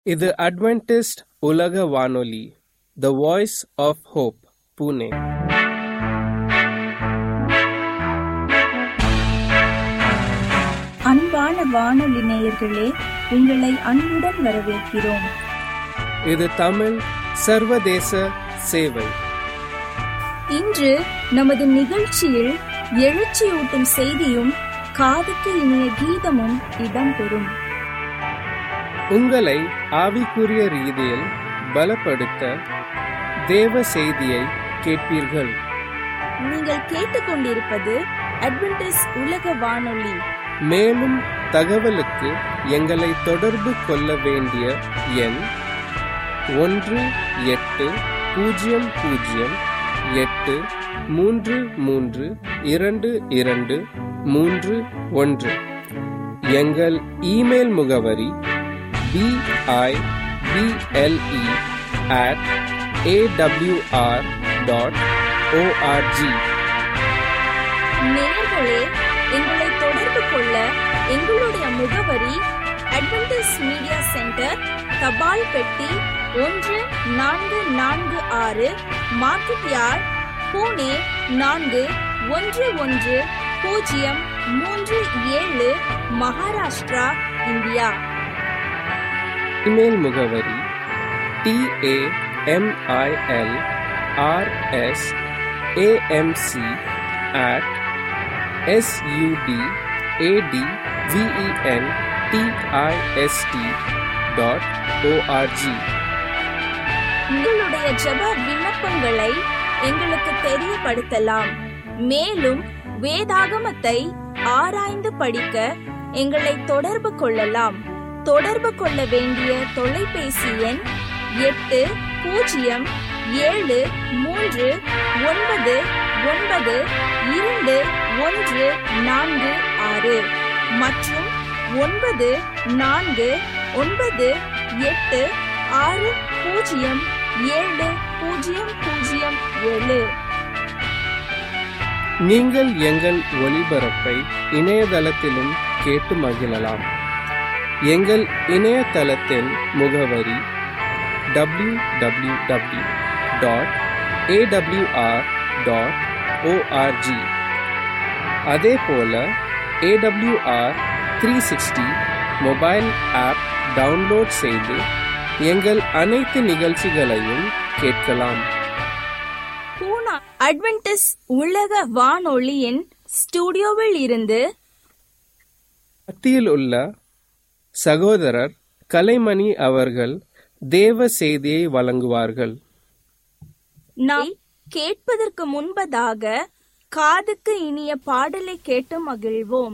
இது அட்வென்டிஸ்ட் உலக வானொலி the voice of hope Pune அன்பான வானொலி நேயர்களே உங்களை அன்புடன் வரவேற்கிறோம் இது தமிழ் சர்வதேச சேவை இன்று நமது நிகழ்ச்சியில் எழுச்சியூட்டும் செய்தியும் காதுக்கு இனிய கீதமும் இடம்பெறும் உங்களை ஆவிக்குரிய ரீதியில் பலப்படுத்த தேவ செய்தியை கேட்பீர்கள் நீங்கள் கேட்டுக்கொண்டிருப்பது அட்வென்டிஸ் உலக வானொலி மேலும் தகவலுக்கு எங்களை தொடர்பு கொள்ள வேண்டிய எண் ஒன்று எட்டு பூஜ்ஜியம் பூஜ்ஜியம் எட்டு மூன்று மூன்று இரண்டு இரண்டு மூன்று ஒன்று எங்கள் இமெயில் முகவரி B I B L E at A W R dot O R G நேயர்களே எங்களை தொடர்பு கொள்ள எங்களுடைய முகவரி அட்வென்டிஸ் மீடியா சென்டர் தபால் பெட்டி ஒன்று நான்கு நான்கு ஆறு மார்க்கெட் யார்ட் பூனே நான்கு ஒன்று ஒன்று பூஜ்ஜியம் மூன்று ஏழு மகாராஷ்டிரா இந்தியா இமெயில் முகவரி T A M I L R S A M C at S U D A T V E N D I S T dot O R G உங்களுடைய ஜெப விண்ணப்பங்களை எங்களுக்கு தெரியப்படுத்தலாம் மேலும் வேதாகமத்தை ஆராய்ந்து படிக்க எங்களை தொடர்பு கொள்ளலாம் தொடர்பு கொள்ள வேண்டிய தொலைபேசி எண் எட்டு பூஜ்ஜியம் ஏழு மூன்று ஒன்பது ஒன்பது இரண்டு ஒன்று நான்கு ஆறு மற்றும் ஒன்பது நான்கு ஒன்பது எட்டு ஆறு பூஜ்ஜியம் ஏழு பூஜ்ஜியம் பூஜ்ஜியம் ஏழு நீங்கள் எங்கள் ஒளிபரப்பை இணையதளத்திலும் கேட்டு மகிழலாம் எங்கள் இணையதளத்தின் முகவரி W W W dot A W R dot O R G அதே போல A W R three sixty mobile app download செய்து எங்கள் அனைத்து நிகழ்ச்சிகளையும் கேட்கலாம் பூனா அட்வென்டிஸ் உலக வானொலியின் ஸ்டுடியோவில் இருந்து மத்தியில் உள்ள சகோதரர் கலைமணி அவர்கள் தேவ செய்தியை வழங்குவார்கள் நாம் கேட்பதற்கு முன்பதாக காதுக்கு இனிய பாடலை கேட்டு மகிழ்வோம்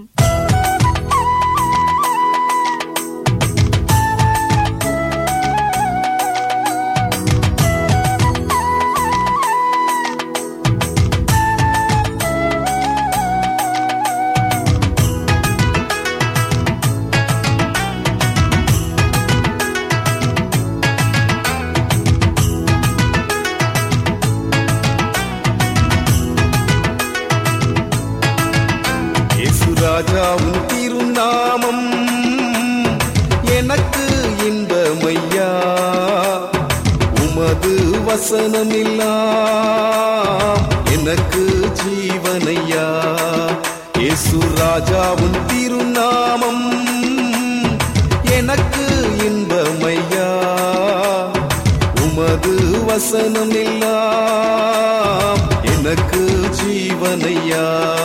இயேசு ராஜாவும் திருநாமம் எனக்கு இன்பமையா உமது வசனமெல்லாம் எனக்கு ஜீவனையா இயேசு ராஜாவும் திருநாமம் எனக்கு இன்பமையா உமது வசனமெல்லாம் எனக்கு ஜீவனையா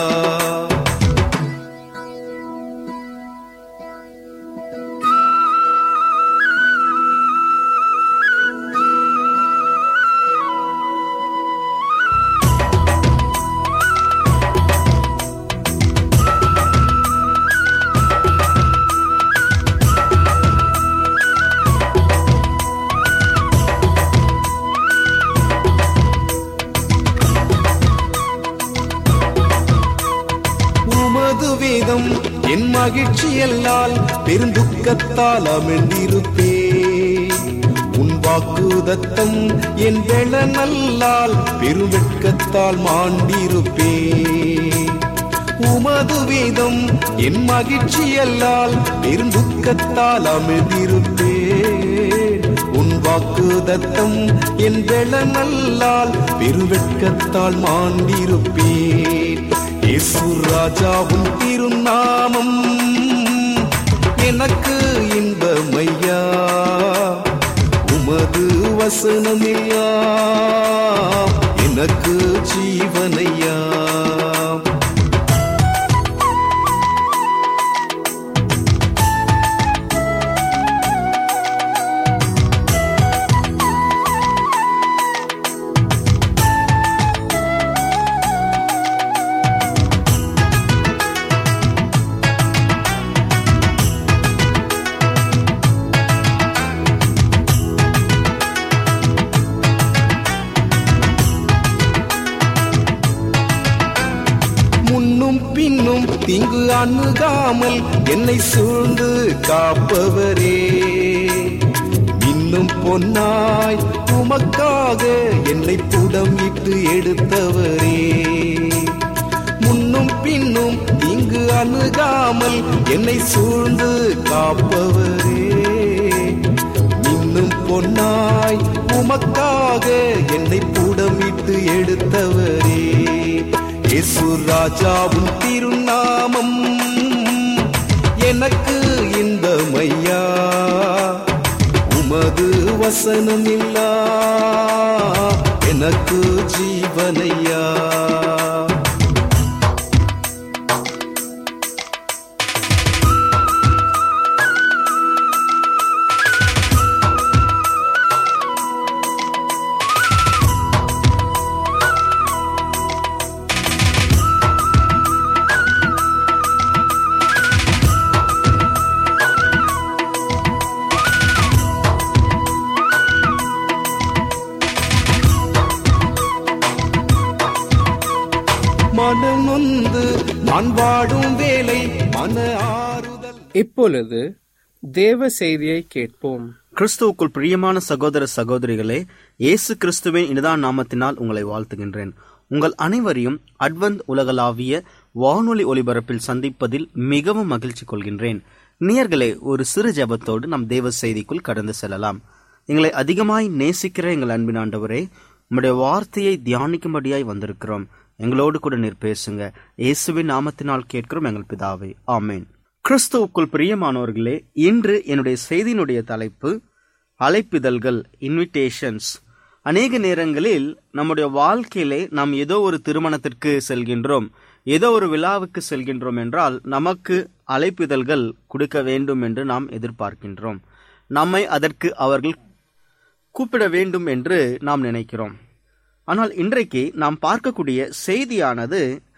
உமது வேதம் என் மகிழ்ச்சி எல்லால் பெருந்துக்கத்தால் அமிழ்ந்திருப்பே உன் வாக்குதத்தம் என் வெள நல்லால் பெருவெட்கத்தால் மாண்டிருப்பே உமது வேதம் என் மகிழ்ச்சி அல்லால் பெரும் துக்கத்தால் அமிழ்ந்திருப்பே வாக்குதத்தம் என் வெளநல்லால் பெருவெட்கத்தால் மாண்டிருப்பேன் இயேசு ராஜாவும் திருநாமம் எனக்கு இன்பமையா உமது வசனமையா எனக்கு ஜீவனையா முன்னும் பின்னும் தீங்கு அணுகாமல் என்னை சூழ்ந்து காப்பவரே இன்னும் பொன்னாய் உமக்காக என்னை புடம் இட்டு எடுத்தவரே முன்னும் பின்னும் தீங்கு அணுகாமல் என்னை சூழ்ந்து காப்பவரே இன்னும் பொன்னாய் உமக்காக என்னை புடமிட்டு எடுத்தவரே இயேசு ராஜாவும் திருநாமம் எனக்கு இன்பமையா உமது வசனம் இல்லா எனக்கு ஜீவனையா மனம் நொந்து நான் வாடும் வேலை மன ஆறுதல் இப்பொழுது தேவ செய்தியை கேட்போம் கிறிஸ்துவுக்குள் பிரியமான சகோதர சகோதரிகளே இயேசு கிறிஸ்துவின் இனிதான் நாமத்தினால் உங்களை வாழ்த்துகின்றேன் உங்கள் அனைவரையும் அட்வந்த் உலகளாவிய வானொலி ஒலிபரப்பில் சந்திப்பதில் மிகவும் மகிழ்ச்சி கொள்கின்றேன் நேயர்களே ஒரு சிறு ஜெபத்தோடு நம் தேவ செய்திக்குள் கடந்து செல்லலாம் எங்களை அதிகமாய் நேசிக்கிற எங்கள் அன்பின் ஆண்டவரே உம்முடைய வார்த்தையை தியானிக்கும்படியாய் வந்திருக்கிறோம் எங்களோடு கூட நீர் பேசுங்க இயேசுவின் நாமத்தினால் கேட்கிறோம் எங்கள் பிதாவே ஆமேன் கிறிஸ்துவுக்குள் பிரியமானவர்களே இன்று என்னுடைய செய்தியினுடைய தலைப்பு அழைப்பிதழ்கள் இன்விடேஷன்ஸ் அநேக நேரங்களில் நம்முடைய வாழ்க்கையிலே நாம் ஏதோ ஒரு திருமணத்திற்கு செல்கின்றோம் ஏதோ ஒரு விழாவுக்கு செல்கின்றோம் என்றால் நமக்கு அழைப்பிதழ்கள் கொடுக்க வேண்டும் என்று நாம் எதிர்பார்க்கின்றோம் நம்மை அதற்கு அவர்கள் கூப்பிட வேண்டும் என்று நாம் நினைக்கிறோம் ஆனால் இன்றைக்கு நாம் பார்க்கக்கூடிய செய்தியானது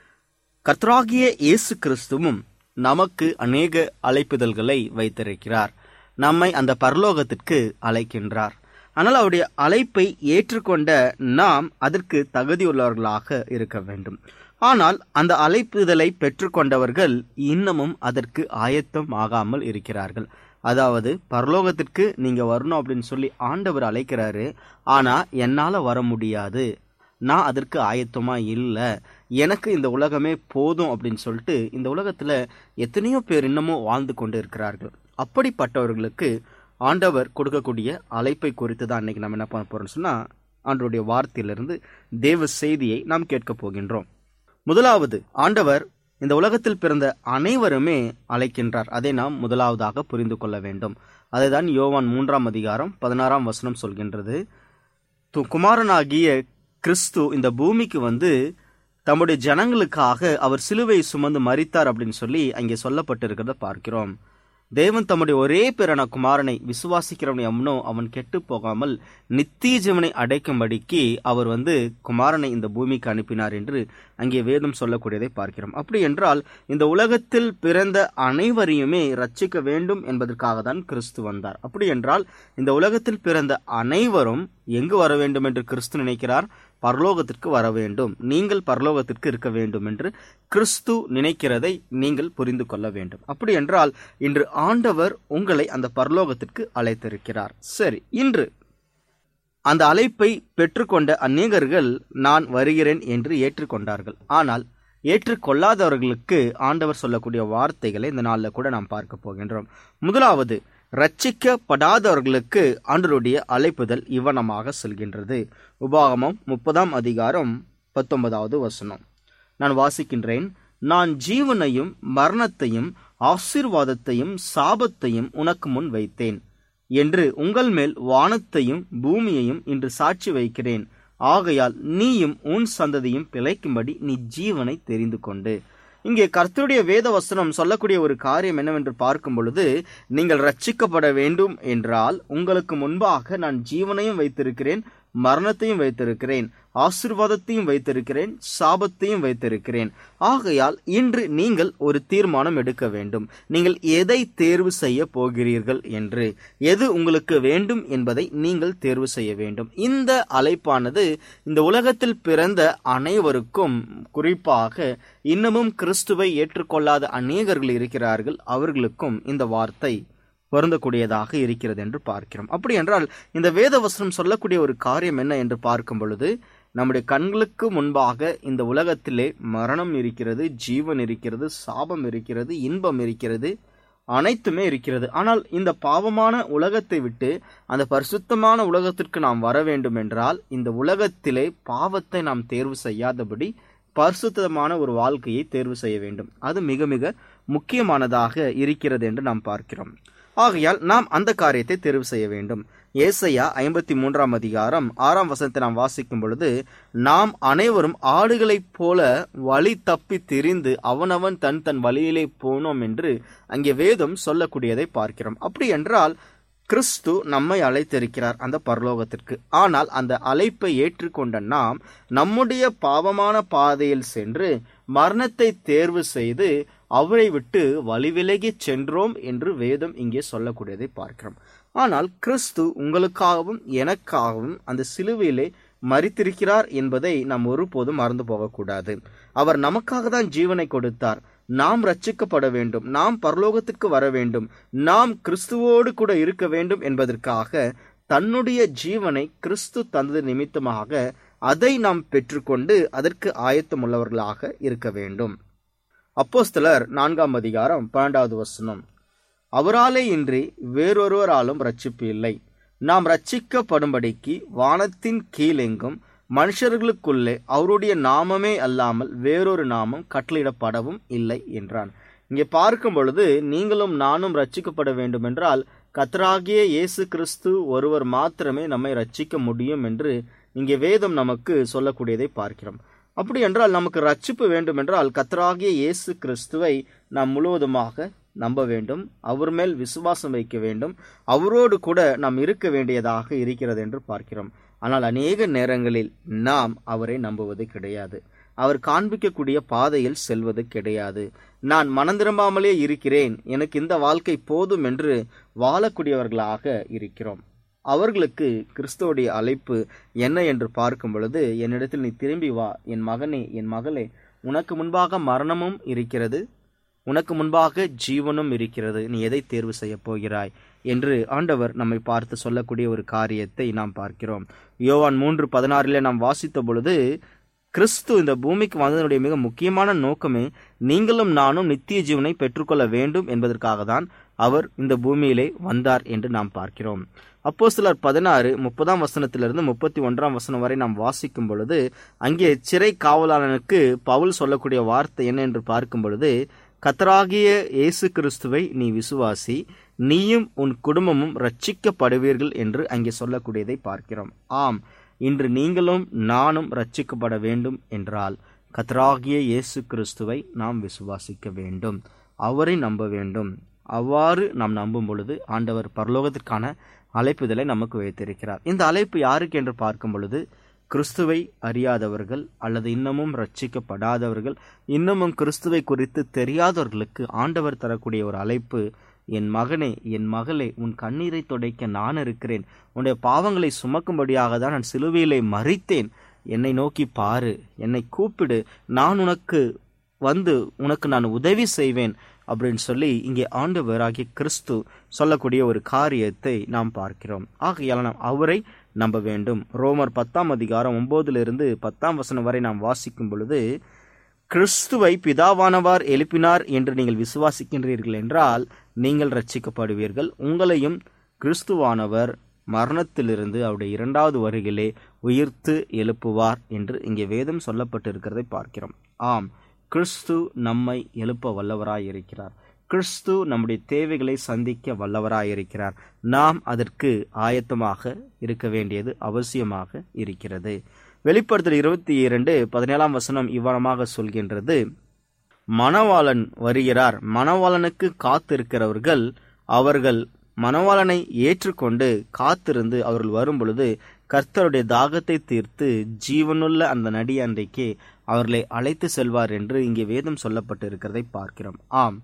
கர்த்தராகிய இயேசு கிறிஸ்துவும் நமக்கு அநேக அழைப்புதல்களை வைத்திருக்கிறார் நம்மை அந்த பரலோகத்திற்கு அழைக்கின்றார் ஆனால் அவருடைய அழைப்பை ஏற்றுக்கொண்ட நாம் அதற்கு தகுதியுள்ளவர்களாக இருக்க வேண்டும் ஆனால் அந்த அழைப்புதலை பெற்றுக்கொண்டவர்கள் இன்னமும் அதற்கு ஆயத்தம் ஆகாமல் இருக்கிறார்கள் அதாவது பரலோகத்திற்கு நீங்க வரணும் அப்படின்னு சொல்லி ஆண்டவர் அழைக்கிறாரு ஆனா என்னால வர முடியாது நான் அதற்கு ஆயத்தமா இல்லை எனக்கு இந்த உலகமே போதும் அப்படின்னு சொல்லிட்டு இந்த உலகத்துல எத்தனையோ பேர் இன்னமும் வாழ்ந்து கொண்டு இருக்கிறார்கள் அப்படிப்பட்டவர்களுக்கு ஆண்டவர் கொடுக்கக்கூடிய அழைப்பை குறித்து தான் இன்னைக்கு நம்ம என்ன பண்ண போறோம்னு சொன்னா ஆண்டவருடைய வார்த்தையிலிருந்து தேவ செய்தியை நாம் கேட்க போகின்றோம் முதலாவது ஆண்டவர் இந்த உலகத்தில் பிறந்த அனைவருமே அழைக்கின்றார் அதை நாம் முதலாவதாக புரிந்து கொள்ள வேண்டும் அதுதான் யோவான் மூன்றாம் அதிகாரம் பதினாறாம் வசனம் சொல்கின்றது து- குமாரனாகிய கிறிஸ்து இந்த பூமிக்கு வந்து தம்முடைய ஜனங்களுக்காக அவர் சிலுவை சுமந்து மரித்தார் அப்படின்னு சொல்லி அங்கே சொல்லப்பட்டிருக்கிறத பார்க்கிறோம் தேவன் தம்முடைய ஒரே பிறன குமாரனை விசுவாசிக்கிறவன் எவனோ அவன் கெட்டு போகாமல் நித்திய ஜீவனை அடைக்கும்படிக்கு அவர் வந்து குமாரனை இந்த பூமிக்கு அனுப்பினார் என்று அங்கே வேதம் சொல்லக்கூடியதை பார்க்கிறோம் அப்படி என்றால் இந்த உலகத்தில் பிறந்த அனைவரையுமே ரட்சிக்க வேண்டும் என்பதற்காக தான் கிறிஸ்து வந்தார் அப்படி என்றால் இந்த உலகத்தில் பிறந்த அனைவரும் எங்கு வர வேண்டும் என்று கிறிஸ்து நினைக்கிறார் பரலோகத்திற்கு வர வேண்டும் நீங்கள் பரலோகத்திற்கு இருக்க வேண்டும் என்று கிறிஸ்து நினைக்கிறதை நீங்கள் புரிந்து கொள்ள வேண்டும் அப்படி என்றால் இன்று ஆண்டவர் உங்களை அந்த பரலோகத்திற்கு அழைத்திருக்கிறார் சரி இன்று அந்த அழைப்பை பெற்றுக்கொண்ட அநேகர்கள் நான் வருகிறேன் என்று ஏற்றுக்கொண்டார்கள் ஆனால் ஏற்றுக்கொள்ளாதவர்களுக்கு ஆண்டவர் சொல்லக்கூடிய வார்த்தைகளை இந்த நாளில் கூட நாம் பார்க்க போகின்றோம் முதலாவது ரட்சிக்கப்படாதவர்களுக்கு ஆண்டருடைய அழைப்புதல் இவ்வனமாக செல்கின்றது உபாகமம் முப்பதாம் அதிகாரம் பத்தொன்பதாவது வசனம் நான் வாசிக்கின்றேன் நான் ஜீவனையும் மரணத்தையும் ஆசீர்வாதத்தையும் சாபத்தையும் உனக்கு முன் வைத்தேன் என்று உங்கள் மேல் வானத்தையும் பூமியையும் இன்று சாட்சி வைக்கிறேன் ஆகையால் நீயும் உன் சந்ததியும் பிழைக்கும்படி நீ ஜீவனை தெரிந்து கொண்டு இங்கே கர்த்தருடைய வேத வசனம் சொல்லக்கூடிய ஒரு காரியம் என்னவென்று பார்க்கும் பொழுது நீங்கள் ரட்சிக்கப்பட வேண்டும் என்றால் உங்களுக்கு முன்பாக நான் ஜீவனையும் வைத்திருக்கிறேன் மரணத்தையும் வைத்திருக்கிறேன் ஆசிர்வாதத்தையும் வைத்திருக்கிறேன் சாபத்தையும் வைத்திருக்கிறேன் ஆகையால் இன்று நீங்கள் ஒரு தீர்மானம் எடுக்க வேண்டும் நீங்கள் எதை தேர்வு செய்ய போகிறீர்கள் என்று எது உங்களுக்கு வேண்டும் என்பதை நீங்கள் தேர்வு செய்ய வேண்டும் இந்த அழைப்பானது இந்த உலகத்தில் பிறந்த அனைவருக்கும் குறிப்பாக இன்னமும் கிறிஸ்துவை ஏற்றுக்கொள்ளாத அநேகர்கள் இருக்கிறார்கள் அவர்களுக்கும் இந்த வார்த்தை பொருந்தக்கூடியதாக இருக்கிறது என்று பார்க்கிறோம் அப்படி என்றால் இந்த வேத வசனம் சொல்லக்கூடிய ஒரு காரியம் என்ன என்று பார்க்கும் பொழுது நம்முடைய கண்களுக்கு முன்பாக இந்த உலகத்திலே மரணம் இருக்கிறது ஜீவன் இருக்கிறது சாபம் இருக்கிறது இன்பம் இருக்கிறது அனைத்துமே இருக்கிறது ஆனால் இந்த பாவமான உலகத்தை விட்டு அந்த பரிசுத்தமான உலகத்திற்கு நாம் வர வேண்டும் என்றால் இந்த உலகத்திலே பாவத்தை நாம் தேர்வு செய்யாதபடி பரிசுத்தமான ஒரு வாழ்க்கையை தேர்வு செய்ய வேண்டும் அது மிக மிக முக்கியமானதாக இருக்கிறது என்று நாம் பார்க்கிறோம் ஆகையால் நாம் அந்த காரியத்தை தேர்வு செய்ய வேண்டும் ஏசையா ஐம்பத்தி மூன்றாம் அதிகாரம் ஆறாம் வசனத்தை நாம் வாசிக்கும் பொழுது நாம் அனைவரும் ஆடுகளைப் போல வழி தப்பி திரிந்து அவனவன் தன் தன் வழியிலே போனோம் என்று அங்கே வேதம் சொல்லக்கூடியதை பார்க்கிறோம் அப்படி என்றால் கிறிஸ்து நம்மை அழைத்திருக்கிறார் அந்த பரலோகத்திற்கு ஆனால் அந்த அழைப்பை ஏற்றுக்கொண்ட நாம் நம்முடைய பாவமான பாதையில் சென்று மரணத்தை தேர்வு செய்து அவரை விட்டு வழிவிலகி சென்றோம் என்று வேதம் இங்கே சொல்லக்கூடியதை பார்க்கிறோம் ஆனால் கிறிஸ்து உங்களுக்காகவும் எனக்காகவும் அந்த சிலுவையிலே மறித்திருக்கிறார் என்பதை நாம் ஒருபோதும் மறந்து போகக்கூடாது அவர் நமக்காக தான் ஜீவனை கொடுத்தார் நாம் ரட்சிக்கப்பட வேண்டும் நாம் பரலோகத்துக்கு வர வேண்டும் நாம் கிறிஸ்துவோடு கூட இருக்க வேண்டும் என்பதற்காக தன்னுடைய ஜீவனை கிறிஸ்து தந்தது நிமித்தமாக அதை நாம் பெற்றுக்கொண்டு அதற்கு ஆயத்தமுள்ளவர்களாக இருக்க வேண்டும் அப்போஸ்தலர் நான்காம் அதிகாரம் பன்னெண்டாவது வசனம் அவராலே இன்றி வேறொருவராலும் ரட்சிப்பு இல்லை நாம் ரட்சிக்கப்படும்படிக்கு வானத்தின் கீழெங்கும் மனுஷர்களுக்குள்ளே அவருடைய நாமமே அல்லாமல் வேறொரு நாமம் கட்டளையிடப்படவும் இல்லை என்றான் இங்கே பார்க்கும் பொழுது நீங்களும் நானும் ரட்சிக்கப்பட வேண்டும் என்றால் கத்தராகிய இயேசு கிறிஸ்து ஒருவர் மாத்திரமே நம்மை ரட்சிக்க முடியும் என்று இங்கே வேதம் நமக்கு சொல்லக்கூடியதை பார்க்கிறோம் அப்படி என்றால் நமக்கு ரட்சிப்பு வேண்டும் என்றால் கத்தராகிய இயேசு கிறிஸ்துவை நாம் முழுவதுமாக நம்ப வேண்டும் அவர் மேல் விசுவாசம் வைக்க வேண்டும் அவரோடு கூட நாம் இருக்க வேண்டியதாக இருக்கிறது என்று பார்க்கிறோம் ஆனால் அநேக நேரங்களில் நாம் அவரை நம்புவது கிடையாது அவர் காண்பிக்கக்கூடிய பாதையில் செல்வது கிடையாது நான் மனம் திரும்பாமலே இருக்கிறேன் எனக்கு இந்த வாழ்க்கை போதும் என்று வாழக்கூடியவர்களாக இருக்கிறோம் அவர்களுக்கு கிறிஸ்துவோடைய அழைப்பு என்ன என்று பார்க்கும் பொழுது என்னிடத்தில் நீ திரும்பி வா என் மகனே என் மகளே உனக்கு முன்பாக மரணமும் இருக்கிறது உனக்கு முன்பாக ஜீவனும் இருக்கிறது நீ எதை தேர்வு செய்ய போகிறாய் என்று ஆண்டவர் நம்மை பார்த்து சொல்லக்கூடிய ஒரு காரியத்தை நாம் பார்க்கிறோம் யோவான் மூன்று பதினாறிலே நாம் வாசித்த பொழுது கிறிஸ்து இந்த பூமிக்கு வந்ததனுடைய மிக முக்கியமான நோக்கமே நீங்களும் நானும் நித்திய ஜீவனை பெற்றுக்கொள்ள வேண்டும் என்பதற்காக தான் அவர் இந்த பூமியிலே வந்தார் என்று நாம் பார்க்கிறோம் அப்போ சிலர் பதினாறு முப்பதாம் வசனத்திலிருந்து முப்பத்தி ஒன்றாம் வசனம் வரை நாம் வாசிக்கும் பொழுது அங்கே சிறை காவலாளனுக்கு பவுல் சொல்லக்கூடிய வார்த்தை என்ன என்று பார்க்கும் பொழுது கத்தராகிய இயேசு கிறிஸ்துவை நீ விசுவாசி நீயும் உன் குடும்பமும் ரட்சிக்கப்படுவீர்கள் என்று அங்கே சொல்லக்கூடியதை பார்க்கிறோம் ஆம் இன்று நீங்களும் நானும் ரட்சிக்கப்பட வேண்டும் என்றால் கத்தராகிய இயேசு கிறிஸ்துவை நாம் விசுவாசிக்க வேண்டும் அவரை நம்ப வேண்டும் அவ்வாறு நாம் நம்பும் பொழுது ஆண்டவர் பரலோகத்திற்கான அழைப்புதலை நமக்கு வைத்திருக்கிறார் இந்த அழைப்பு யாருக்கு என்று பார்க்கும் பொழுது கிறிஸ்துவை அறியாதவர்கள் அல்லது இன்னமும் ரட்சிக்கப்படாதவர்கள் இன்னமும் கிறிஸ்துவை குறித்து தெரியாதவர்களுக்கு ஆண்டவர் தரக்கூடிய ஒரு அழைப்பு என் மகனே என் மகளே உன் கண்ணீரை துடைக்க நான் இருக்கிறேன் உன்னுடைய பாவங்களை சுமக்கும்படியாக தான் நான் சிலுவையிலே மறித்தேன் என்னை நோக்கி பாரு என்னை கூப்பிடு நான் உனக்கு வந்து உனக்கு நான் உதவி செய்வேன் அப்படின்னு சொல்லி இங்கே ஆண்டவராகிய கிறிஸ்து சொல்லக்கூடிய ஒரு காரியத்தை நாம் பார்க்கிறோம் ஆகையால் நாம் அவரை நம்ப வேண்டும் ரோமர் பத்தாம் அதிகாரம் ஒன்பதிலிருந்து பத்தாம் வசனம் வரை நாம் வாசிக்கும் பொழுது கிறிஸ்துவை பிதாவானவார் எழுப்பினார் என்று நீங்கள் விசுவாசிக்கின்றீர்கள் என்றால் நீங்கள் ரட்சிக்கப்படுவீர்கள் உங்களையும் கிறிஸ்துவானவர் மரணத்திலிருந்து அவருடைய இரண்டாவது வருகிலே உயிர்த்து எழுப்புவார் என்று இங்கே வேதம் சொல்லப்பட்டிருக்கிறதை பார்க்கிறோம் ஆம் கிறிஸ்து நம்மை எழுப்ப வல்லவராய் இருக்கிறார் கிறிஸ்து நம்முடைய தேவைகளை சந்திக்க வல்லவராய் இருக்கிறார் நாம் அதற்கு ஆயத்தமாக இருக்க வேண்டியது அவசியமாக இருக்கிறது வெளிப்படுத்தல் இருபத்தி இரண்டு பதினேழாம் வசனம் இவ்வாறமாக சொல்கின்றது மணவாளன் வருகிறார் மணவாளனுக்கு காத்திருக்கிறவர்கள் அவர்கள் மணவாளனை ஏற்றுக்கொண்டு காத்திருந்து அவர்கள் வரும் பொழுது கர்த்தருடைய தாகத்தை தீர்த்து ஜீவனுள்ள அந்த நடி அன்றைக்கு அவர்களை அழைத்து செல்வார் என்று இங்கே வேதம் சொல்லப்பட்டு இருக்கிறதை பார்க்கிறோம் ஆம்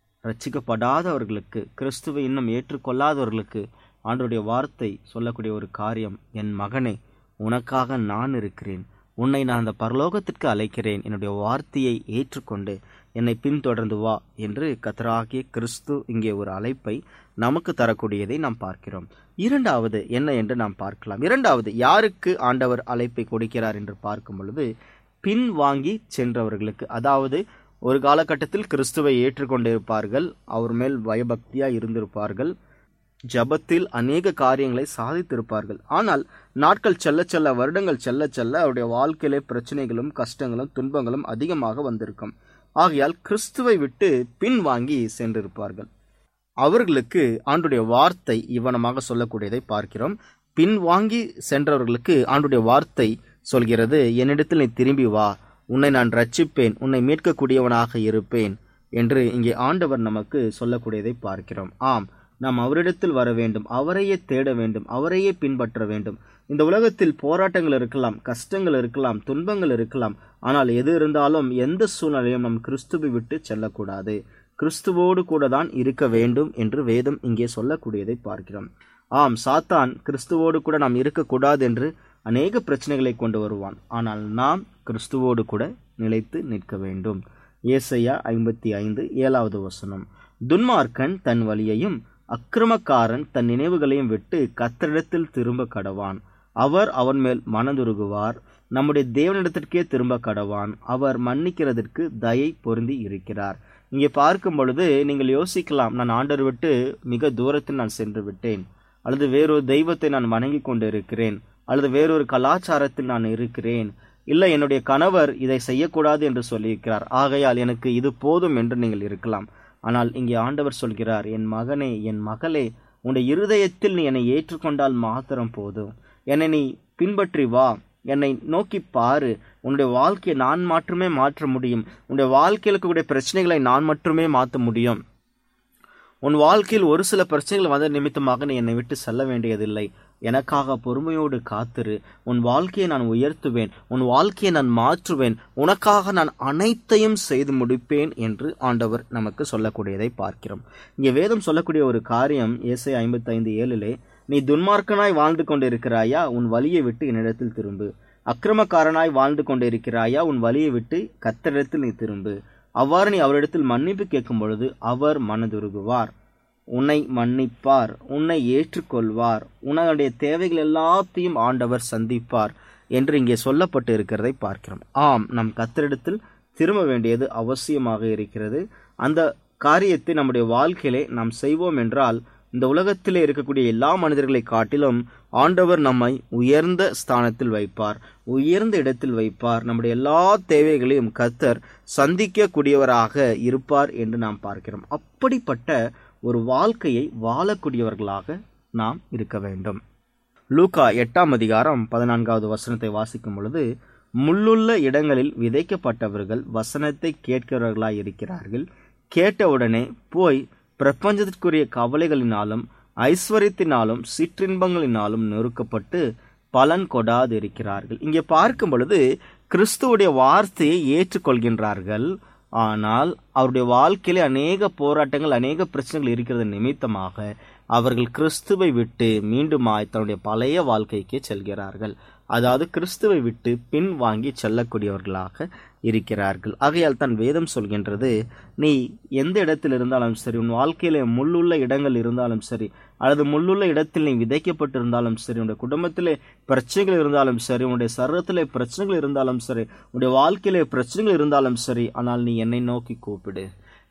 ரட்சிக்கப்படாதவர்களுக்கு கிறிஸ்துவை இன்னும் ஏற்றுக்கொள்ளாதவர்களுக்கு ஆண்டோடைய வார்த்தை சொல்லக்கூடிய ஒரு காரியம் என் மகனே உனக்காக நான் இருக்கிறேன் உன்னை நான் அந்த பரலோகத்திற்கு அழைக்கிறேன் என்னுடைய வார்த்தையை ஏற்றுக்கொண்டு என்னை பின்தொடர்ந்து வா என்று கத்தராகிய கிறிஸ்து இங்கே ஒரு அழைப்பை நமக்கு தரக்கூடியதை நாம் பார்க்கிறோம் இரண்டாவது என்ன என்று நாம் பார்க்கலாம் இரண்டாவது யாருக்கு ஆண்டவர் அழைப்பை கொடுக்கிறார் என்று பார்க்கும் பொழுது பின் வாங்கி சென்றவர்களுக்கு அதாவது ஒரு காலகட்டத்தில் கிறிஸ்துவை ஏற்றுக்கொண்டிருப்பார்கள் அவர் மேல் பயபக்தியா இருந்திருப்பார்கள் ஜபத்தில் அநேக காரியங்களை சாதித்திருப்பார்கள் ஆனால் நாட்கள் செல்ல செல்ல வருடங்கள் செல்ல செல்ல அவருடைய வாழ்க்கையிலே பிரச்சனைகளும் கஷ்டங்களும் துன்பங்களும் அதிகமாக வந்திருக்கும் ஆகையால் கிறிஸ்துவை விட்டு பின் வாங்கி சென்றிருப்பார்கள் அவர்களுக்கு ஆண்டுடைய வார்த்தை இவனமாக சொல்லக்கூடியதை பார்க்கிறோம் பின் வாங்கி சென்றவர்களுக்கு ஆண்டுடைய வார்த்தை சொல்கிறது என்னிடத்தில் நீ திரும்பி வா உன்னை நான் ரட்சிப்பேன் உன்னை மீட்கக்கூடியவனாக இருப்பேன் என்று இங்கே ஆண்டவர் நமக்கு சொல்லக்கூடியதை பார்க்கிறோம் ஆம் நாம் அவரிடத்தில் வர வேண்டும் அவரையே தேட வேண்டும் அவரையே பின்பற்ற வேண்டும் இந்த உலகத்தில் போராட்டங்கள் இருக்கலாம் கஷ்டங்கள் இருக்கலாம் துன்பங்கள் இருக்கலாம் ஆனால் எது இருந்தாலும் எந்த சூழ்நிலையும் நம் கிறிஸ்துவை விட்டு செல்லக்கூடாது கிறிஸ்துவோடு கூட தான் இருக்க வேண்டும் என்று வேதம் இங்கே சொல்லக்கூடியதை பார்க்கிறோம் ஆம் சாத்தான் கிறிஸ்துவோடு கூட நாம் இருக்கக்கூடாது என்று அநேக பிரச்சனைகளை கொண்டு வருவான் ஆனால் நாம் கிறிஸ்துவோடு கூட நிலைத்து நிற்க வேண்டும் ஏசையா ஐம்பத்தி ஐந்து ஏழாவது வசனம் துன்மார்க்கன் தன் வழியையும் அக்கிரமக்காரன் தன் நினைவுகளையும் விட்டு கத்தரிடத்தில் திரும்ப கடவான் அவர் அவன் மேல் மனதுருகுவார் நம்முடைய தேவனிடத்திற்கே திரும்ப கடவான் அவர் மன்னிக்கிறதற்கு தயை பொருந்தி இருக்கிறார் இங்கே பார்க்கும் பொழுது நீங்கள் யோசிக்கலாம் நான் ஆண்டர் விட்டு மிக தூரத்தில் நான் சென்று விட்டேன் அல்லது வேறொரு தெய்வத்தை நான் வணங்கி கொண்டு இருக்கிறேன் அல்லது வேறொரு கலாச்சாரத்தில் நான் இருக்கிறேன் இல்லை என்னுடைய கணவர் இதை செய்யக்கூடாது என்று சொல்லியிருக்கிறார் ஆகையால் எனக்கு இது போதும் என்று நீங்கள் இருக்கலாம் ஆனால் இங்கே ஆண்டவர் சொல்கிறார் என் மகனே என் மகளே உன்னுடைய இருதயத்தில் நீ என்னை ஏற்றுக்கொண்டால் மாத்திரம் போதும் என்னை நீ பின்பற்றி வா என்னை நோக்கி பாரு உன்னுடைய வாழ்க்கையை நான் மட்டுமே மாற்ற முடியும் உன்னுடைய வாழ்க்கையில் இருக்கக்கூடிய பிரச்சனைகளை நான் மட்டுமே மாற்ற முடியும் உன் வாழ்க்கையில் ஒரு சில பிரச்சனைகள் வந்த நிமித்தமாக நீ என்னை விட்டு செல்ல வேண்டியதில்லை எனக்காக பொறுமையோடு காத்திரு உன் வாழ்க்கையை நான் உயர்த்துவேன் உன் வாழ்க்கையை நான் மாற்றுவேன் உனக்காக நான் அனைத்தையும் செய்து முடிப்பேன் என்று ஆண்டவர் நமக்கு சொல்லக்கூடியதை பார்க்கிறோம் இங்கே வேதம் சொல்லக்கூடிய ஒரு காரியம் ஏசை ஐம்பத்தி ஐந்து ஏழிலே நீ துன்மார்க்கனாய் வாழ்ந்து கொண்டிருக்கிறாயா உன் வழியை விட்டு என்னிடத்தில் திரும்பு அக்கிரமக்காரனாய் வாழ்ந்து கொண்டிருக்கிறாயா உன் வழியை விட்டு கத்தரிடத்தில் நீ திரும்பு அவ்வாறு நீ அவரிடத்தில் மன்னிப்பு கேட்கும் பொழுது அவர் மனதுருகுவார் உன்னை மன்னிப்பார் உன்னை ஏற்றுக்கொள்வார் உன்னுடைய தேவைகள் எல்லாத்தையும் ஆண்டவர் சந்திப்பார் என்று இங்கே சொல்லப்பட்டு இருக்கிறதை பார்க்கிறோம் ஆம் நம் கத்தரிடத்தில் திரும்ப வேண்டியது அவசியமாக இருக்கிறது அந்த காரியத்தை நம்முடைய வாழ்க்கையிலே நாம் செய்வோம் என்றால் இந்த உலகத்திலே இருக்கக்கூடிய எல்லா மனிதர்களை காட்டிலும் ஆண்டவர் நம்மை உயர்ந்த ஸ்தானத்தில் வைப்பார் உயர்ந்த இடத்தில் வைப்பார் நம்முடைய எல்லா தேவைகளையும் கத்தர் சந்திக்கக்கூடியவராக இருப்பார் என்று நாம் பார்க்கிறோம் அப்படிப்பட்ட ஒரு வாழ்க்கையை வாழக்கூடியவர்களாக நாம் இருக்க வேண்டும் லூகா எட்டாம் அதிகாரம் பதினான்காவது வசனத்தை வாசிக்கும் பொழுது முள்ளுள்ள இடங்களில் விதைக்கப்பட்டவர்கள் வசனத்தை கேட்கிறவர்களாய் இருக்கிறார்கள் கேட்டவுடனே போய் பிரபஞ்சத்திற்குரிய கவலைகளினாலும் ஐஸ்வர்யத்தினாலும் சிற்றின்பங்களினாலும் நொறுக்கப்பட்டு பலன் கொடாது இருக்கிறார்கள் இங்கே பார்க்கும் பொழுது கிறிஸ்துவுடைய வார்த்தையை ஏற்றுக்கொள்கின்றார்கள் ஆனால் அவருடைய வாழ்க்கையிலே அநேக போராட்டங்கள் அநேக பிரச்சனைகள் இருக்கிறது நிமித்தமாக அவர்கள் கிறிஸ்துவை விட்டு மீண்டுமாய் தன்னுடைய பழைய வாழ்க்கைக்கு செல்கிறார்கள் அதாவது கிறிஸ்துவை விட்டு பின் வாங்கி செல்லக்கூடியவர்களாக இருக்கிறார்கள் ஆகையால் தான் வேதம் சொல்கின்றது நீ எந்த இடத்தில் இருந்தாலும் சரி உன் வாழ்க்கையில முள்ளுள்ள இடங்கள் இருந்தாலும் சரி அல்லது முள்ளுள்ள இடத்தில் நீ விதைக்கப்பட்டிருந்தாலும் சரி உன்னுடைய குடும்பத்திலே பிரச்சனைகள் இருந்தாலும் சரி உன்னுடைய சரீரத்திலே பிரச்சனைகள் இருந்தாலும் சரி உன்னுடைய வாழ்க்கையிலே பிரச்சனைகள் இருந்தாலும் சரி ஆனால் நீ என்னை நோக்கி கூப்பிடு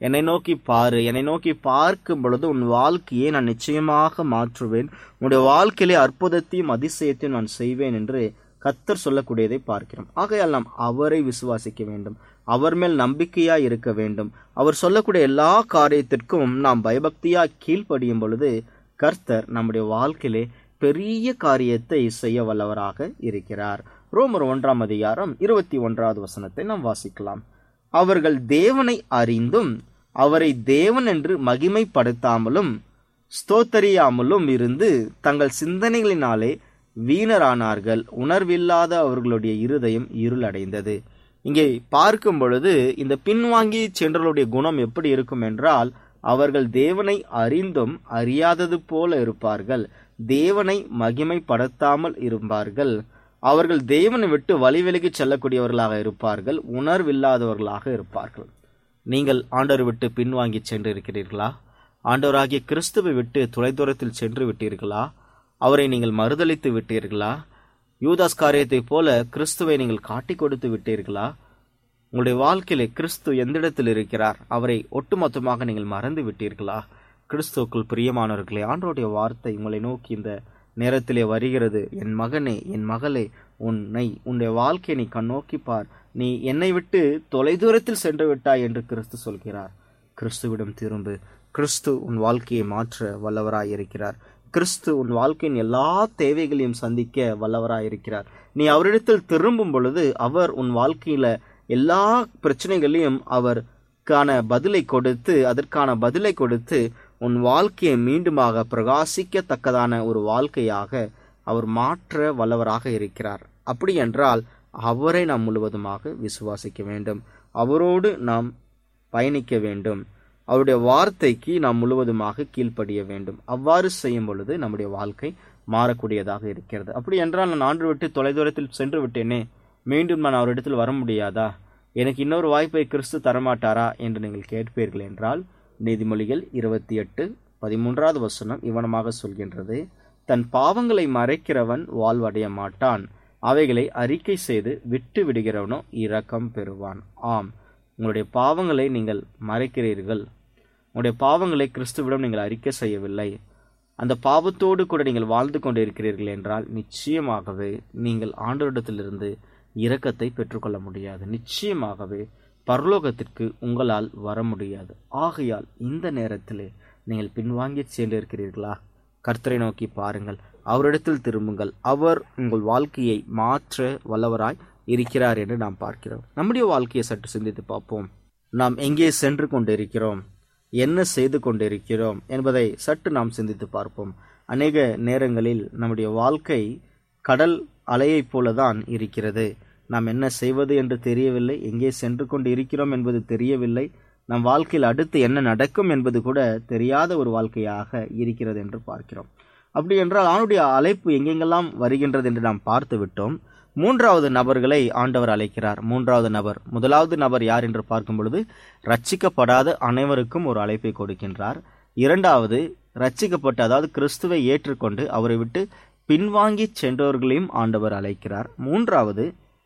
என்னை நோக்கி பாரு என்னை நோக்கி பார்க்கும் பொழுது உன் வாழ்க்கையை நான் நிச்சயமாக மாற்றுவேன் உன்னுடைய வாழ்க்கையிலே அற்புதத்தையும் அதிசயத்தையும் நான் செய்வேன் என்று கத்தர் சொல்லக்கூடியதை பார்க்கிறோம் ஆகையால் நாம் அவரை விசுவாசிக்க வேண்டும் அவர் மேல் நம்பிக்கையா இருக்க வேண்டும் அவர் சொல்லக்கூடிய எல்லா காரியத்திற்கும் நாம் பயபக்தியா கீழ்ப்படியும் பொழுது கர்த்தர் நம்முடைய வாழ்க்கையிலே பெரிய காரியத்தை செய்ய வல்லவராக இருக்கிறார் ரோமர் ஒன்றாம் அதிகாரம் இருபத்தி ஒன்றாவது வசனத்தை நாம் வாசிக்கலாம் அவர்கள் தேவனை அறிந்தும் அவரை தேவன் என்று மகிமைப்படுத்தாமலும் ஸ்தோத்தரியாமலும் இருந்து தங்கள் சிந்தனைகளினாலே வீணரானார்கள் உணர்வில்லாத அவர்களுடைய இருதயம் இருளடைந்தது இங்கே பார்க்கும் பொழுது இந்த பின்வாங்கி சென்றவர்களுடைய குணம் எப்படி இருக்கும் என்றால் அவர்கள் தேவனை அறிந்தும் அறியாதது போல இருப்பார்கள் தேவனை மகிமைப்படுத்தாமல் இருப்பார்கள் அவர்கள் தேவனை விட்டு வழி விலகி செல்லக்கூடியவர்களாக இருப்பார்கள் உணர்வில்லாதவர்களாக இருப்பார்கள் நீங்கள் ஆண்டவர் விட்டு பின்வாங்கி சென்று இருக்கிறீர்களா ஆண்டவராகிய கிறிஸ்துவை விட்டு தொலைதூரத்தில் சென்று விட்டீர்களா அவரை நீங்கள் மறுதளித்து விட்டீர்களா யூதாஸ் காரியத்தைப் போல கிறிஸ்துவை நீங்கள் காட்டிக் கொடுத்து விட்டீர்களா உங்களுடைய வாழ்க்கையிலே கிறிஸ்து எந்த இடத்தில் இருக்கிறார் அவரை ஒட்டுமொத்தமாக நீங்கள் மறந்து விட்டீர்களா கிறிஸ்துவுக்குள் பிரியமானவர்களே ஆண்டோடைய வார்த்தை உங்களை நோக்கி இந்த நேரத்திலே வருகிறது என் மகனே என் மகளே உன்னை உன்னுடைய வாழ்க்கையை நீ கண்ணோக்கி பார் நீ என்னை விட்டு தொலைதூரத்தில் சென்று விட்டாய் என்று கிறிஸ்து சொல்கிறார் கிறிஸ்துவிடம் திரும்பு கிறிஸ்து உன் வாழ்க்கையை மாற்ற வல்லவராய் இருக்கிறார் கிறிஸ்து உன் வாழ்க்கையின் எல்லா தேவைகளையும் சந்திக்க வல்லவராய் இருக்கிறார் நீ அவரிடத்தில் திரும்பும் பொழுது அவர் உன் வாழ்க்கையில எல்லா பிரச்சனைகளையும் அவர் கான பதிலை கொடுத்து அதற்கான பதிலை கொடுத்து உன் வாழ்க்கையை மீண்டுமாக பிரகாசிக்கத்தக்கதான ஒரு வாழ்க்கையாக அவர் மாற்ற வல்லவராக இருக்கிறார் அப்படி என்றால் அவரை நாம் முழுவதுமாக விசுவாசிக்க வேண்டும் அவரோடு நாம் பயணிக்க வேண்டும் அவருடைய வார்த்தைக்கு நாம் முழுவதுமாக கீழ்ப்படிய வேண்டும் அவ்வாறு செய்யும் பொழுது நம்முடைய வாழ்க்கை மாறக்கூடியதாக இருக்கிறது அப்படி என்றால் நான் ஆண்டு விட்டு தொலைதூரத்தில் சென்று விட்டேனே மீண்டும் நான் அவரிடத்தில் வர முடியாதா எனக்கு இன்னொரு வாய்ப்பை கிறிஸ்து தரமாட்டாரா என்று நீங்கள் கேட்பீர்கள் என்றால் நீதிமொழிகள் இருபத்தி எட்டு பதிமூன்றாவது வசனம் இவனமாக சொல்கின்றது தன் பாவங்களை மறைக்கிறவன் வாழ்வடைய மாட்டான் அவைகளை அறிக்கை செய்து விட்டு விடுகிறவனோ இரக்கம் பெறுவான் ஆம் உங்களுடைய பாவங்களை நீங்கள் மறைக்கிறீர்கள் உங்களுடைய பாவங்களை கிறிஸ்துவிடம் நீங்கள் அறிக்கை செய்யவில்லை அந்த பாவத்தோடு கூட நீங்கள் வாழ்ந்து கொண்டிருக்கிறீர்கள் என்றால் நிச்சயமாகவே நீங்கள் ஆண்டவரிடத்திலிருந்து இரக்கத்தை பெற்றுக்கொள்ள முடியாது நிச்சயமாகவே பரலோகத்திற்கு உங்களால் வர முடியாது ஆகையால் இந்த நேரத்திலே நீங்கள் பின்வாங்கி சென்றிருக்கிறீர்களா கர்த்தரை நோக்கி பாருங்கள் அவரிடத்தில் திரும்புங்கள் அவர் உங்கள் வாழ்க்கையை மாற்ற வல்லவராய் இருக்கிறார் என்று நாம் பார்க்கிறோம் நம்முடைய வாழ்க்கையை சற்று சிந்தித்து பார்ப்போம் நாம் எங்கே சென்று கொண்டிருக்கிறோம் என்ன செய்து கொண்டிருக்கிறோம் என்பதை சற்று நாம் சிந்தித்து பார்ப்போம் அநேக நேரங்களில் நம்முடைய வாழ்க்கை கடல் அலையைப் போலதான் இருக்கிறது நாம் என்ன செய்வது என்று தெரியவில்லை எங்கே சென்று கொண்டு இருக்கிறோம் என்பது தெரியவில்லை நம் வாழ்க்கையில் அடுத்து என்ன நடக்கும் என்பது கூட தெரியாத ஒரு வாழ்க்கையாக இருக்கிறது என்று பார்க்கிறோம் அப்படி என்றால் அவனுடைய அழைப்பு எங்கெங்கெல்லாம் வருகின்றது என்று நாம் பார்த்து விட்டோம் மூன்றாவது நபர்களை ஆண்டவர் அழைக்கிறார் மூன்றாவது நபர் முதலாவது நபர் யார் என்று பார்க்கும் பொழுது ரட்சிக்கப்படாத அனைவருக்கும் ஒரு அழைப்பை கொடுக்கின்றார் இரண்டாவது ரட்சிக்கப்பட்ட அதாவது கிறிஸ்துவை ஏற்றுக்கொண்டு அவரை விட்டு பின்வாங்கி சென்றவர்களையும் ஆண்டவர் அழைக்கிறார் மூன்றாவது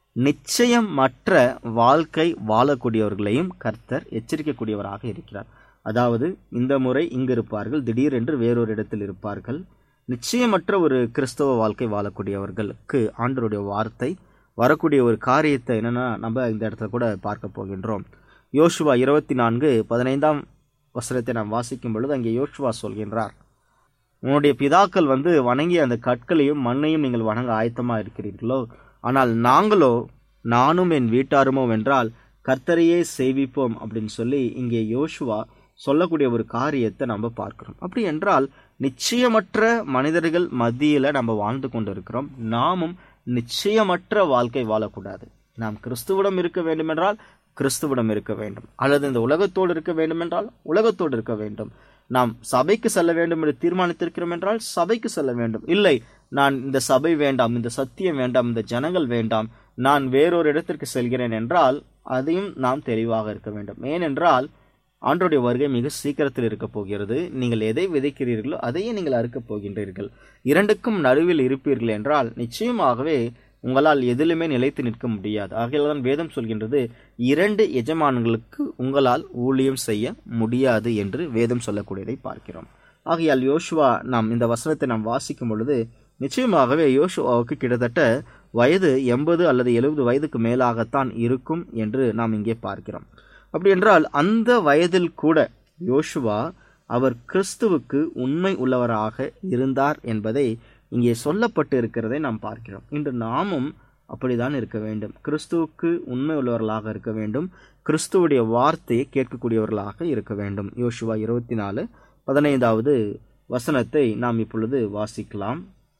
நிச்சயமற்ற வாழ்க்கை வாழக்கூடியவர்களையும் கர்த்தர் எச்சரிக்கக்கூடியவராக இருக்கிறார் அதாவது இந்த முறை இங்கு இருப்பார்கள் திடீரென்று வேறொரு இடத்தில் இருப்பார்கள் நிச்சயமற்ற ஒரு கிறிஸ்தவ வாழ்க்கை வாழக்கூடியவர்களுக்கு ஆண்டருடைய வார்த்தை வரக்கூடிய ஒரு காரியத்தை என்னன்னா நம்ம இந்த இடத்துல கூட பார்க்க போகின்றோம் யோசுவா இருபத்தி நான்கு பதினைந்தாம் வசனத்தை நாம் வாசிக்கும் பொழுது அங்கே யோசுவா சொல்கின்றார் உன்னுடைய பிதாக்கள் வந்து வணங்கிய அந்த கற்களையும் மண்ணையும் நீங்கள் வணங்க ஆயத்தமா இருக்கிறீர்களோ ஆனால் நாங்களோ நானும் என் வீட்டாருமோ என்றால் கர்த்தரையே சேவிப்போம் அப்படின்னு சொல்லி இங்கே யோசுவா சொல்லக்கூடிய ஒரு காரியத்தை நம்ம பார்க்கிறோம் அப்படி என்றால் நிச்சயமற்ற மனிதர்கள் மத்தியில நம்ம வாழ்ந்து கொண்டிருக்கிறோம் நாமும் நிச்சயமற்ற வாழ்க்கை வாழக்கூடாது நாம் கிறிஸ்துவிடம் இருக்க வேண்டுமென்றால் கிறிஸ்துவிடம் இருக்க வேண்டும் அல்லது இந்த உலகத்தோடு இருக்க வேண்டுமென்றால் உலகத்தோடு இருக்க வேண்டும் நாம் சபைக்கு செல்ல வேண்டும் என்று தீர்மானித்திருக்கிறோம் என்றால் சபைக்கு செல்ல வேண்டும் இல்லை நான் இந்த சபை வேண்டாம் இந்த சத்தியம் வேண்டாம் இந்த ஜனங்கள் வேண்டாம் நான் வேறொரு இடத்திற்கு செல்கிறேன் என்றால் அதையும் நாம் தெளிவாக இருக்க வேண்டும் ஏனென்றால் ஆண்டோடைய வருகை மிக சீக்கிரத்தில் இருக்க போகிறது நீங்கள் எதை விதைக்கிறீர்களோ அதையே நீங்கள் அறுக்கப் போகின்றீர்கள் இரண்டுக்கும் நடுவில் இருப்பீர்கள் என்றால் நிச்சயமாகவே உங்களால் எதிலுமே நிலைத்து நிற்க முடியாது ஆகையால் தான் வேதம் சொல்கின்றது இரண்டு எஜமான்களுக்கு உங்களால் ஊழியம் செய்ய முடியாது என்று வேதம் சொல்லக்கூடியதை பார்க்கிறோம் ஆகையால் யோசுவா நாம் இந்த வசனத்தை நாம் வாசிக்கும் பொழுது நிச்சயமாகவே யோசுவாவுக்கு கிட்டத்தட்ட வயது எண்பது அல்லது எழுபது வயதுக்கு மேலாகத்தான் இருக்கும் என்று நாம் இங்கே பார்க்கிறோம் அப்படி என்றால் அந்த வயதில் கூட யோசுவா அவர் கிறிஸ்துவுக்கு உண்மை உள்ளவராக இருந்தார் என்பதை இங்கே சொல்லப்பட்டு இருக்கிறதை நாம் பார்க்கிறோம் இன்று நாமும் அப்படிதான் இருக்க வேண்டும் கிறிஸ்துவுக்கு உண்மை உள்ளவர்களாக இருக்க வேண்டும் கிறிஸ்துவுடைய வார்த்தையை கேட்கக்கூடியவர்களாக இருக்க வேண்டும் யோசுவா இருபத்தி நாலு பதினைந்தாவது வசனத்தை நாம் இப்பொழுது வாசிக்கலாம்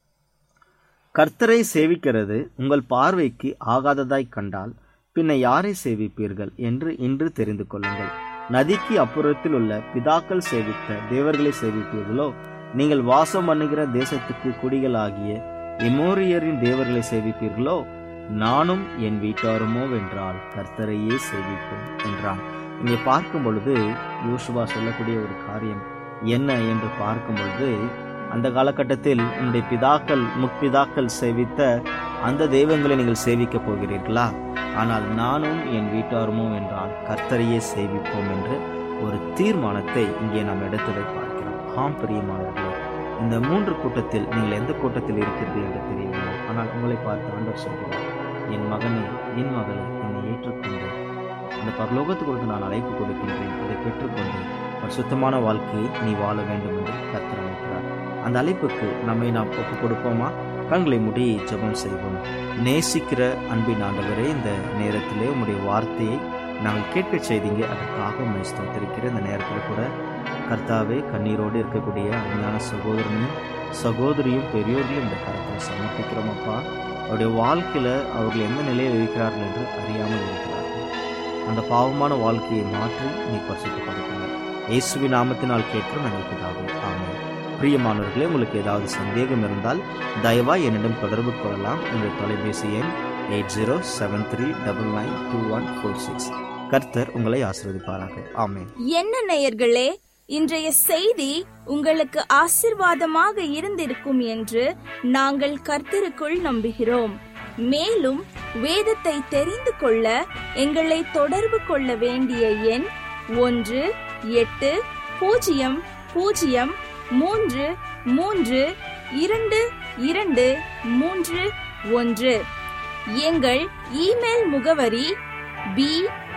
கர்த்தரை சேவிக்கிறது உங்கள் பார்வைக்கு ஆகாததாய் கண்டால் பின்ன யாரை சேவிப்பீர்கள் என்று இன்று தெரிந்து கொள்ளுங்கள் நதிக்கு அப்புறத்தில் உள்ள பிதாக்கள் சேவித்த தேவர்களை சேவிப்பீர்களோ நீங்கள் வாசம் பண்ணுகிற தேசத்துக்கு குடிகளாகிய எமோரியரின் தேவர்களை சேவிப்பீர்களோ நானும் என் வீட்டாருமோ வென்றால் கர்த்தரையே சேவிப்போம் என்றான் இங்கே பார்க்கும் பொழுது யோசுவா சொல்லக்கூடிய ஒரு காரியம் என்ன என்று பார்க்கும் பொழுது அந்த காலகட்டத்தில் உன்னுடைய பிதாக்கள் முற்பிதாக்கள் சேவித்த அந்த தெய்வங்களை நீங்கள் சேவிக்கப் போகிறீர்களா ஆனால் நானும் என் வீட்டாருமோ என்றால் கர்த்தரையே சேவிப்போம் என்று ஒரு தீர்மானத்தை இங்கே நாம் எடுத்ததை பார்க்கிறோம் ஆம் பிரியமானவர்களே இந்த மூன்று கூட்டத்தில் நீங்கள் எந்த கூட்டத்தில் இருக்கிறீர்கள் என்று தெரியவில்லை ஆனால் உங்களை பார்த்து ஆண்டவர் சொல்கிறார் என் மகனே என் மகளே என்னை ஏற்றுக்கொண்டு அந்த பரலோகத்துக்கு நான் அழைப்பு கொடுக்கின்றேன் அதை பெற்றுக்கொண்டு ஒரு சுத்தமான வாழ்க்கையை நீ வாழ வேண்டும் என்று கர்த்தர் அழைக்கிறார் அந்த அழைப்புக்கு நம்மை நாம் ஒப்புக் கொடுப்போமா கண்களை மூடி ஜெபம் செய்வோம் நேசிக்கிற அன்பின் ஆண்டவரே இந்த நேரத்திலே உம்முடைய வார்த்தையை நாங்கள் கேட்க செய்தீங்க அதற்காக உண்மை ஸ்தோத்திருக்கிற இந்த நேரத்தில் கூட கர்த்தாவே கண்ணீரோடு இருக்கக்கூடிய அருமையான சகோதரனையும் சகோதரியும் பெரியோர்களையும் இந்த கரத்தை சமர்ப்பிக்கிறோம் அப்பா அவருடைய வாழ்க்கையில அவர்கள் எந்த நிலையில் இருக்கிறார்கள் என்று அறியாமல் இருக்கிறார்கள் அந்த பாவமான வாழ்க்கையை மாற்றி நீ பரிசுத்தப்படுத்துங்க இயேசுவி நாமத்தினால் கேட்கிறோம் எங்கள் பிதாவே ஆமென் பிரியமானவர்களே உங்களுக்கு ஏதாவது சந்தேகம் இருந்தால் தயவாய் என்னிடம் தொடர்பு கொள்ளலாம் எங்கள் தொலைபேசி எண் eight zero seven three double nine two one four six கர்த்தர் உங்களை ஆசீர்வதிப்பாராக ஆமென் என்ன நேயர்களே இன்றைய செய்தி உங்களுக்கு ஆசிர்வாதமாக இருந்திருக்கும் என்று நாங்கள் கர்த்தருக்குள் நம்புகிறோம் மேலும் வேதத்தை தெரிந்து கொள்ள எங்களை தொடர்பு கொள்ள வேண்டிய எண் ஒன்று எட்டு பூஜ்ஜியம் பூஜ்ஜியம் மூன்று மூன்று இரண்டு இரண்டு மூன்று ஒன்று எங்கள் இமெயில் முகவரி B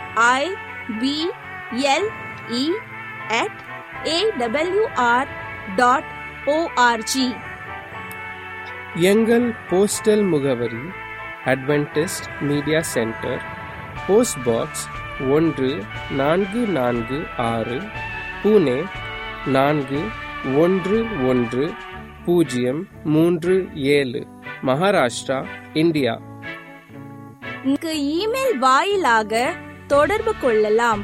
I B L E at A W R dot O R G எங்கள் போஸ்டல் முகவரி Adventist media centre post box ஒன்று நான்கு நான்கு ஆறு புனே நான்கு ஒன்று ஒன்று பூஜ்ஜியம் மூன்று ஏழு மகாராஷ்டிரா இந்தியா இங்கு இமெயில் வாயிலாக தொடர்பு கொள்ளலாம்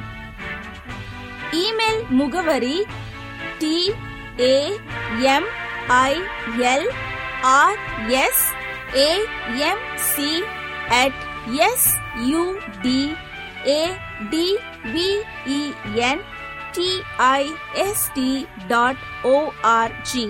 இமெயில் முகவரி T A M I L R S A M C at S U D A T V E N D I S T dot O R G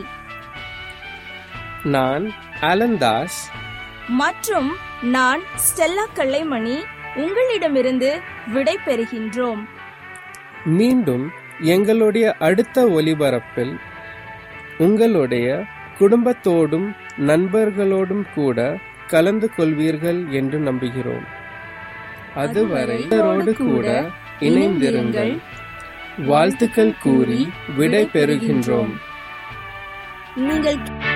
நான் அலந்தாஸ் மற்றும் நான் ஸ்டெல்லா கல்லைமணி உங்களிடமிருந்து விடை பெறுகின்றோம் மீண்டும் எங்களுடைய அடுத்த ஒலிபரப்பில் உங்களுடைய குடும்பத்தோடும் நண்பர்களோடும் கூட கலந்து கொள்வீர்கள் என்று நம்புகிறோம் அதுவரை இவரோடு கூட இணைந்திருங்கள் வாழ்த்துக்கள் கூறி விடை பெறுகின்றோம் நீங்கள்